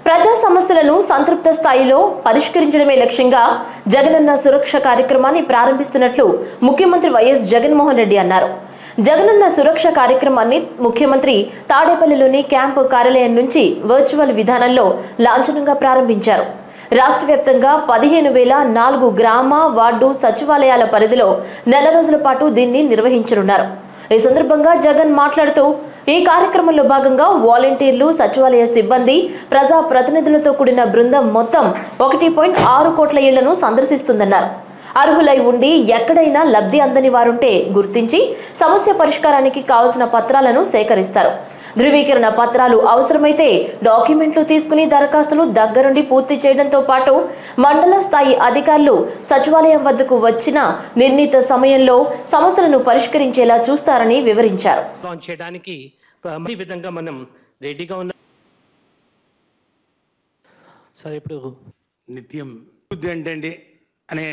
ప్రజా సమస్యలను సంతృప్త స్థాయిలో పరిష్కరించడమే లక్ష్యంగా జగనన్న సురక్ష కార్యక్రమాన్ని ప్రారంభిస్తున్నట్లు ముఖ్యమంత్రి వైఎస్ జగన్మోహన్ రెడ్డి అన్నారు జగనన్న సురక్ష కార్యక్రమాన్ని ముఖ్యమంత్రి తాడేపల్లిలోని క్యాంపు కార్యాలయం నుంచి వర్చువల్ విధానంలో లాంఛనంగా ప్రారంభించారు రాష్ట్ర వ్యాప్తంగా పదిహేను వేల నాలుగు గ్రామ వార్డు సచివాలయాల పరిధిలో నెల రోజుల పాటు దీన్ని నిర్వహించనున్నారు ఈ సందర్భంగా జగన్ మాట్లాడుతూ ఈ కార్యక్రమంలో భాగంగా వాలంటీర్లు సచివాలయ సిబ్బంది ప్రజా ప్రతినిధులతో కూడిన బృందం మొత్తం ఒకటి పాయింట్ ఆరు కోట్ల ఇళ్లను సందర్శిస్తుందన్నారు అర్హులై ఉండి ఎక్కడైనా లబ్ధి అందని వారుంటే గుర్తించి సమస్య పరిష్కారానికి కావలసిన పత్రాలను సేకరిస్తారు ధృవీకరణ పత్రాలు అవసరమైతే డాక్యుమెంట్లు తీసుకుని దరఖాస్తును దగ్గరుండి పూర్తి చేయడంతో పాటు మండల స్థాయి అధికారులు సచివాలయం వద్దకు వచ్చిన నిర్ణీత సమయంలో సమస్యలను పరిష్కరించేలా చూస్తారని వివరించారు లాంచ్ చేయడానికి ఆ, ఈ విధంగా మనం రెడీగా ఉన్నాం సరే ఇప్పుడు నిత్యం బుద్ధి ఏంటండి అనే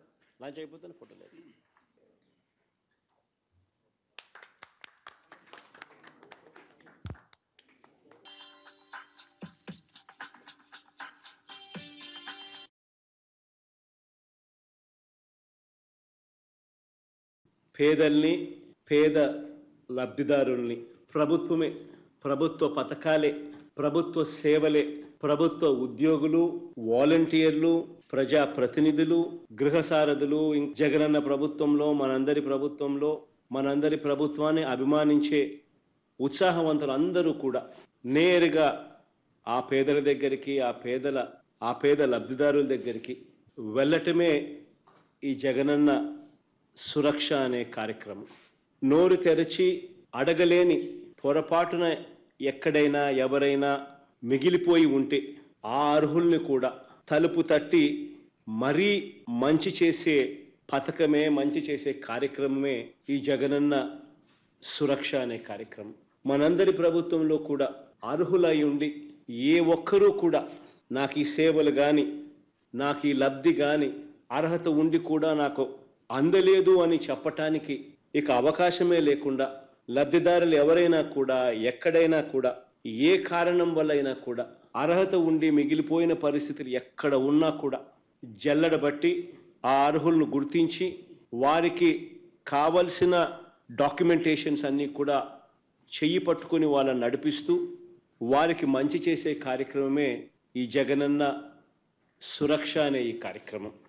పేదల్ని పేద లబ్ధిదారుల్ని ప్రభుత్వమే ప్రభుత్వ పథకాలే ప్రభుత్వ సేవలే ప్రభుత్వ ఉద్యోగులు వాలంటీర్లు ప్రజా ప్రతినిధులు గృహ సారథులు ఇం- జగనన్న ప్రభుత్వంలో మనందరి ప్రభుత్వంలో మనందరి ప్రభుత్వాన్ని అభిమానించే ఉత్సాహవంతులు అందరూ కూడా నేరుగా ఆ పేదల దగ్గరికి ఆ పేదల ఆ పేద లబ్ధిదారుల దగ్గరికి వెళ్ళటమే ఈ జగనన్న సురక్ష అనే కార్యక్రమం నోరు తెరచి అడగలేని పొరపాటున ఎక్కడైనా ఎవరైనా మిగిలిపోయి ఉంటే ఆ అర్హుల్ని కూడా తలుపు తట్టి మరీ మంచి చేసే పథకమే మంచి చేసే కార్యక్రమమే ఈ జగనన్న సురక్ష అనే కార్యక్రమం మనందరి ప్రభుత్వంలో కూడా అర్హులై ఉండి ఏ ఒక్కరూ కూడా నాకు ఈ సేవలు కానీ నాకు ఈ లబ్ధి కానీ అర్హత ఉండి కూడా నాకు అందలేదు అని చెప్పటానికి ఇక అవకాశమే లేకుండా లబ్ధిదారులు ఎవరైనా కూడా ఎక్కడైనా కూడా ఏ కారణం వల్లైనా కూడా అర్హత ఉండి మిగిలిపోయిన పరిస్థితులు ఎక్కడ ఉన్నా కూడా జల్లడబట్టి ఆ అర్హులను గుర్తించి వారికి కావలసిన డాక్యుమెంటేషన్స్ అన్నీ కూడా చెయ్యి పట్టుకుని వాళ్ళని నడిపిస్తూ వారికి మంచి చేసే కార్యక్రమమే ఈ జగనన్న సురక్ష అనే ఈ కార్యక్రమం